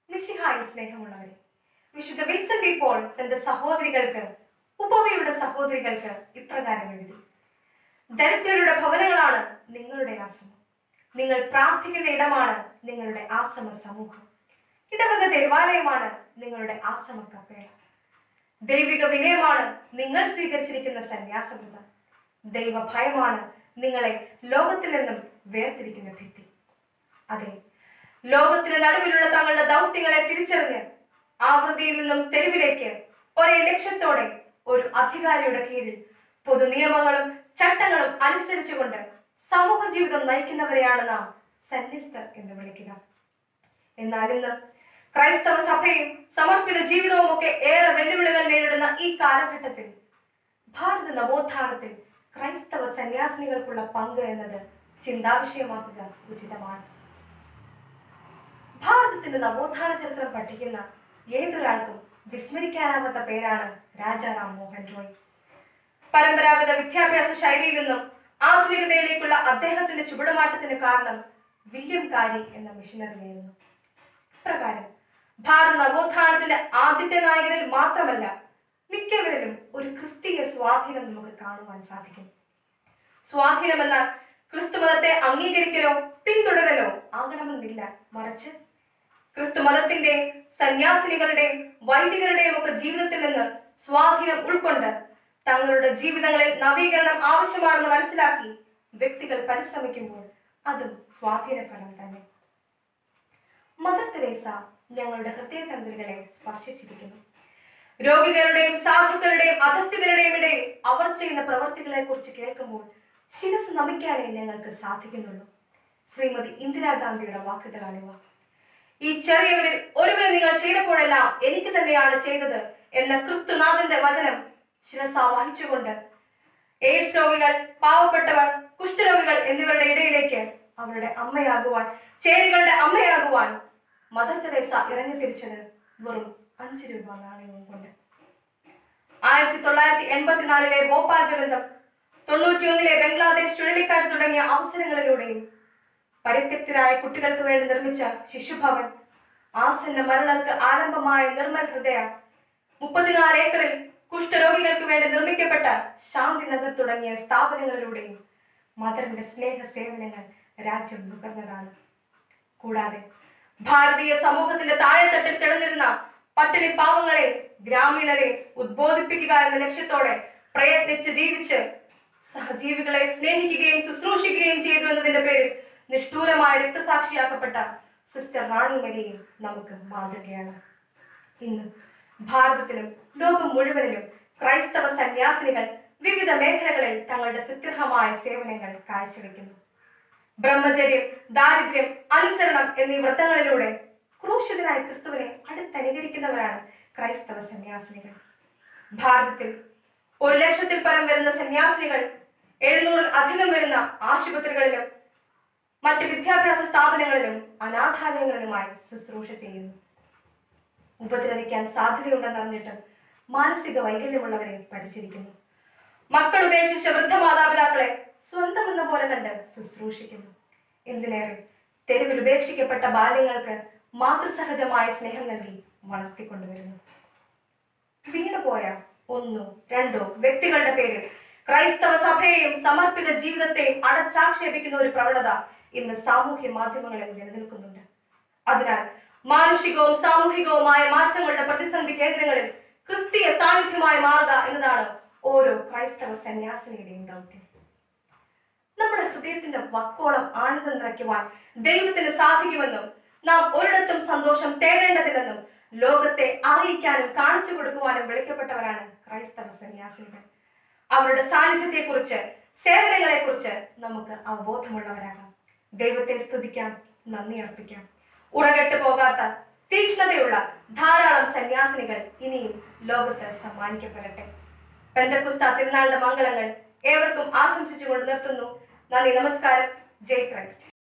മിശിഹായിൽ സ്നേഹമുള്ളവരെ വിശുദ്ധ വിൻസെന്റ് ഇപ്പോൾ തന്റെ സഹോദരികൾക്ക് ഉപവയുടെ സഹോദരികൾക്ക് ഇപ്രകാരം എഴുതി ദരിദ്രരുടെ ഭവനങ്ങളാണ് നിങ്ങളുടെ ആശ്രമം നിങ്ങൾ പ്രാർത്ഥിക്കുന്ന ഇടമാണ് നിങ്ങളുടെ ആശ്രമ സമൂഹം ഇടവക ദേവാലയമാണ് നിങ്ങളുടെ ആശ്രമ കപ്പേള ദൈവിക വിനയമാണ് നിങ്ങൾ സ്വീകരിച്ചിരിക്കുന്ന സന്യാസവ്രതം ദൈവഭയമാണ് നിങ്ങളെ ലോകത്തിൽ നിന്നും വേർതിരിക്കുന്ന ഭിത്തി അതെ ലോകത്തിന് നടുവിലുള്ള തങ്ങളുടെ ദൗത്യങ്ങളെ തിരിച്ചറിഞ്ഞ് ആവൃത്തിയിൽ നിന്നും തെരുവിലേക്ക് ഒരേ ലക്ഷ്യത്തോടെ ഒരു അധികാരിയുടെ കീഴിൽ പൊതു നിയമങ്ങളും ചട്ടങ്ങളും അനുസരിച്ചുകൊണ്ട് സമൂഹ ജീവിതം നയിക്കുന്നവരെയാണ് നാം സന്യസ്തർ എന്ന് വിളിക്കുക എന്നാൽ ഇന്ന് ക്രൈസ്തവ സഭയും സമർപ്പിത ജീവിതവും ഒക്കെ ഏറെ വെല്ലുവിളികൾ നേരിടുന്ന ഈ കാലഘട്ടത്തിൽ ഭാരത നവോത്ഥാനത്തിൽ ക്രൈസ്തവ സന്യാസിനികൾക്കുള്ള പങ്ക് എന്നത് ചിന്താവിഷയമാക്കുക ഉചിതമാണ് ഭാരതത്തിന്റെ നവോത്ഥാന ചരിത്രം പഠിക്കുന്ന ഏതൊരാൾക്കും വിസ്മരിക്കാനാവാത്ത പേരാണ് രാജാറാം മോഹൻ റോയ് പരമ്പരാഗത വിദ്യാഭ്യാസ ശൈലിയിൽ നിന്നും ആധുനികതയിലേക്കുള്ള അദ്ദേഹത്തിന്റെ ചുവടുമാറ്റത്തിന് കാരണം വില്യം കാരി എന്ന മിഷനറിയായിരുന്നു ഇപ്രകാരം ഭാരത നവോത്ഥാനത്തിന്റെ ആദ്യത്തെ നായകനിൽ മാത്രമല്ല മിക്കവരിലും ഒരു ക്രിസ്തീയ സ്വാധീനം നമുക്ക് കാണുവാൻ സാധിക്കും സ്വാധീനം എന്നാൽ ക്രിസ്തുമതത്തെ അംഗീകരിക്കലോ പിന്തുടരലോ ആകണമെന്നില്ല മറിച്ച് ക്രിസ്തുമതത്തിന്റെയും സന്യാസിനികളുടെയും വൈദികരുടെയും ഒക്കെ ജീവിതത്തിൽ നിന്ന് സ്വാധീനം ഉൾക്കൊണ്ട് തങ്ങളുടെ ജീവിതങ്ങളിൽ നവീകരണം ആവശ്യമാണെന്ന് മനസ്സിലാക്കി വ്യക്തികൾ പരിശ്രമിക്കുമ്പോൾ അതും സ്വാധീന ഫലം തന്നെ മദർ തെരേസ ഞങ്ങളുടെ ഹൃദയതന്ത്രികളെ സ്പർശിച്ചിരിക്കുന്നു രോഗികളുടെയും സാധുക്കളുടെയും അധസ്ഥിതരുടെയും ഇടയിൽ അവർ ചെയ്യുന്ന പ്രവർത്തികളെ കുറിച്ച് കേൾക്കുമ്പോൾ ശിരസ് നമിക്കാനേ ഞങ്ങൾക്ക് സാധിക്കുന്നുള്ളൂ ശ്രീമതി ഇന്ദിരാഗാന്ധിയുടെ വാക്കുകളാണിവ ഈ ചെറിയവരിൽ ഒരുവരെ നിങ്ങൾ ചെയ്തപ്പോഴെല്ലാം എനിക്ക് തന്നെയാണ് ചെയ്തത് എന്ന ക്രിസ്തുനാഥന്റെ വചനം ശിരസ വഹിച്ചുകൊണ്ട് എയ്ഡ്സ് രോഗികൾ പാവപ്പെട്ടവർ കുഷ്ഠരോഗികൾ എന്നിവരുടെ ഇടയിലേക്ക് അവരുടെ അമ്മയാകുവാൻ ചേരികളുടെ അമ്മയാകുവാൻ മദർ തെരേസ ഇറങ്ങിത്തിരിച്ചത് വെറും അഞ്ച് രൂപ നാണയവും കൊണ്ട് ആയിരത്തി തൊള്ളായിരത്തി എൺപത്തിനാലിലെ ഭോപ്പാൽ ദുരന്തം തൊണ്ണൂറ്റിയൊന്നിലെ ബംഗ്ലാദേശ് ചുഴലിക്കാറ്റ് തുടങ്ങിയ അവസരങ്ങളിലൂടെയും പരിത്യക്തരായ കുട്ടികൾക്ക് വേണ്ടി നിർമ്മിച്ച ശിശുഭവൻ ആസന്ന മരണങ്ങൾക്ക് ആരംഭമായ നിർമ്മൽ ഹൃദയ മുപ്പത്തിനാല് ഏക്കറിൽ കുഷ്ഠരോഗികൾക്ക് വേണ്ടി നിർമ്മിക്കപ്പെട്ട ശാന്തിനഗർ തുടങ്ങിയ സ്ഥാപനങ്ങളിലൂടെയും മദറിന്റെ സ്നേഹ സേവനങ്ങൾ രാജ്യം നുകർന്നതാണ് കൂടാതെ ഭാരതീയ സമൂഹത്തിന്റെ താഴെത്തട്ടിൽ കിടന്നിരുന്ന പട്ടിണി പാവങ്ങളെ ഗ്രാമീണരെ ഉദ്ബോധിപ്പിക്കുക എന്ന ലക്ഷ്യത്തോടെ പ്രയത്നിച്ച് ജീവിച്ച് സഹജീവികളെ സ്നേഹിക്കുകയും ശുശ്രൂഷിക്കുകയും ചെയ്തു എന്നതിന്റെ പേരിൽ നിഷ്ഠൂരമായ രക്തസാക്ഷിയാക്കപ്പെട്ട സിസ്റ്റർ റാണി മരിയും നമുക്ക് മാതൃകയാണ് ഇന്ന് ഭാരതത്തിലും ലോകം മുഴുവനിലും ക്രൈസ്തവ സന്യാസിനികൾ വിവിധ മേഖലകളിൽ തങ്ങളുടെ സുത്യർഹമായ സേവനങ്ങൾ കാഴ്ചവെക്കുന്നു ബ്രഹ്മചര്യം ദാരിദ്ര്യം അനുസരണം എന്നീ വ്രതങ്ങളിലൂടെ ക്രൂശിതനായ ക്രിസ്തുവിനെ അടുത്തനുകരിക്കുന്നവരാണ് ക്രൈസ്തവ സന്യാസിനികൾ ഭാരതത്തിൽ ഒരു ലക്ഷത്തിൽ പരം വരുന്ന സന്യാസിനികൾ എഴുന്നൂറിൽ അധികം വരുന്ന ആശുപത്രികളിലും മറ്റ് വിദ്യാഭ്യാസ സ്ഥാപനങ്ങളിലും അനാഥാലയങ്ങളിലുമായി ശുശ്രൂഷ ചെയ്യുന്നു ഉപദ്രവിക്കാൻ സാധ്യതയുണ്ടെന്നറിഞ്ഞിട്ടും മാനസിക വൈകല്യമുള്ളവരെ പരിചരിക്കുന്നു മക്കൾ ഉപേക്ഷിച്ച വൃദ്ധ മാതാപിതാക്കളെ സ്വന്തം എന്ന പോലെ കണ്ട് ശുശ്രൂഷിക്കുന്നു എന്തിനേറെ തെരുവിൽ ഉപേക്ഷിക്കപ്പെട്ട ബാല്യങ്ങൾക്ക് മാതൃസഹജമായ സ്നേഹം നൽകി വളർത്തിക്കൊണ്ടുവരുന്നു വീണുപോയ ഒന്നോ രണ്ടോ വ്യക്തികളുടെ പേരിൽ ക്രൈസ്തവ സഭയെയും സമർപ്പിത ജീവിതത്തെയും അടച്ചാക്ഷേപിക്കുന്ന ഒരു പ്രവണത ഇന്ന് സാമൂഹ്യ മാധ്യമങ്ങളിൽ നിലനിൽക്കുന്നുണ്ട് അതിനാൽ മാനുഷികവും സാമൂഹികവുമായ മാറ്റങ്ങളുടെ പ്രതിസന്ധി കേന്ദ്രങ്ങളിൽ ക്രിസ്തീയ സാന്നിധ്യമായി മാറുക എന്നതാണ് ഓരോ ക്രൈസ്തവ സന്യാസിനിയുടെയും ദൗത്യം നമ്മുടെ ഹൃദയത്തിന്റെ വക്കോളം ആനന്ദം നിറയ്ക്കുവാൻ ദൈവത്തിന് സാധിക്കുമെന്നും നാം ഒരിടത്തും സന്തോഷം തേടേണ്ടതില്ലെന്നും ലോകത്തെ അറിയിക്കാനും കാണിച്ചു കൊടുക്കുവാനും വിളിക്കപ്പെട്ടവരാണ് ക്രൈസ്തവ സന്യാസിനികൾ അവരുടെ സാന്നിധ്യത്തെക്കുറിച്ച് സേവനങ്ങളെക്കുറിച്ച് നമുക്ക് അവബോധമുള്ളവരാകാം ദൈവത്തെ സ്തുതിക്കാം നന്ദി അർപ്പിക്കാം ഉറകെട്ട് പോകാത്ത തീക്ഷ്ണതയുള്ള ധാരാളം സന്യാസിനികൾ ഇനിയും ലോകത്ത് സമ്മാനിക്കപ്പെടട്ടെ പെന്തക്കുസ്ത തിരുനാളിന്റെ മംഗളങ്ങൾ ഏവർക്കും ആശംസിച്ചുകൊണ്ട് നിർത്തുന്നു നന്ദി നമസ്കാരം ജയ് ക്രൈസ്റ്റ്